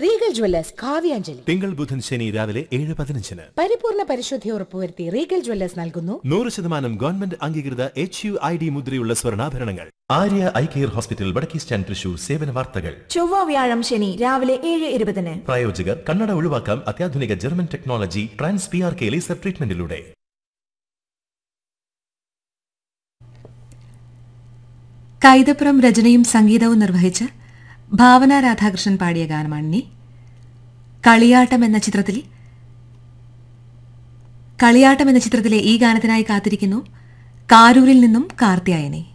Regal Jewellers കാവ്യാഞ്ജലി തിങ്കൾ ബുധൻ ശനി രാവിലെ ഏഴ് പതിനഞ്ചിന് പരിപൂർണ പരിശുദ്ധി ഉറപ്പുവരുത്തി റീഗൽ ജ്വല്ലേഴ്സ് നൽകുന്നു നൂറ് ശതമാനം ഗവൺമെന്റ് അംഗീകൃത എച്ച് യു ഐ ഡി മുദ്രയുള്ള സ്വർണ്ണാഭരണങ്ങൾ ആര്യ ഐ കെയർ ഹോസ്പിറ്റൽ വടക്കേ സ്റ്റാൻഡ് തൃശൂർ സേവന വാർത്തകൾ ചൊവ്വ വ്യാഴം ശനി രാവിലെ ഏഴ് ഇരുപതിന് പ്രായോജകർ കണ്ണട ഒഴിവാക്കാം അത്യാധുനിക German technology trans P R K laser ട്രീറ്റ്മെന്റിലൂടെ കൈതപ്പുറം രചനയും സംഗീതവും നിർവഹിച്ച് ഭാവന രാധാകൃഷ്ണൻ പാടിയ ഗാനമാണിനി കളിയാട്ടം എന്ന ചിത്രത്തിൽ കളിയാട്ടം എന്ന ചിത്രത്തിലെ ഈ ഗാനത്തിനായി കാത്തിരിക്കുന്നു കാരൂരിൽ നിന്നും കാർത്തിയായനെ